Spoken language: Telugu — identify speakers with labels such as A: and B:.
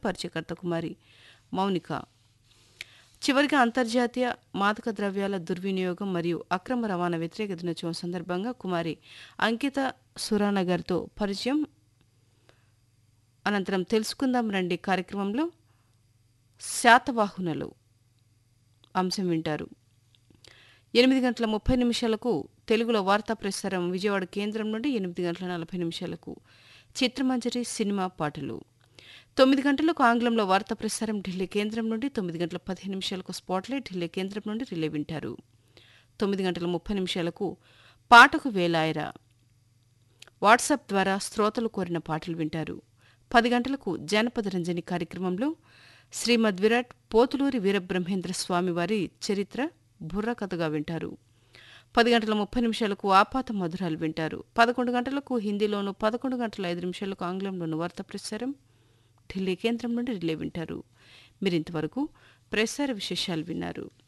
A: పరిచయకర్త కుమారి మౌనిక చివరిగా అంతర్జాతీయ మాదక ద్రవ్యాల దుర్వినియోగం మరియు అక్రమ రవాణా వ్యతిరేక దినోత్సవం సందర్భంగా కుమారి అంకిత సురానగర్తో పరిచయం అనంతరం తెలుసుకుందాం రండి కార్యక్రమంలో శాతవాహనులు అంశం వింటారు ఎనిమిది గంటల ముప్పై నిమిషాలకు తెలుగులో వార్తా ప్రసారం విజయవాడ కేంద్రం నుండి ఎనిమిది గంటల నలభై నిమిషాలకు చిత్రమంజరి సినిమా పాటలు తొమ్మిది గంటలకు ఆంగ్లంలో వార్తా ప్రసారం ఢిల్లీ కేంద్రం నుండి తొమ్మిది గంటల పదిహేను నిమిషాలకు స్పాట్లైట్ ఢిల్లీ కేంద్రం నుండి రిలే వింటారు తొమ్మిది గంటల ముప్పై నిమిషాలకు పాటకు వేలాయరా వాట్సాప్ ద్వారా శ్రోతలు కోరిన పాటలు వింటారు పది గంటలకు జానపద రంజని కార్యక్రమంలో శ్రీమద్ విరాట్ పోతులూరి వీరబ్రహ్మేంద్ర స్వామి వారి చరిత్ర బుర్ర కథగా వింటారు పది గంటల ముప్పై నిమిషాలకు ఆపాత మధురాలు వింటారు పదకొండు గంటలకు హిందీలోను పదకొండు గంటల ఐదు నిమిషాలకు ఆంగ్లంలోను వార్తా ప్రసారం ఢిల్లీ కేంద్రం నుండి రిలే వింటారు మీరింతవరకు ప్రసార విశేషాలు విన్నారు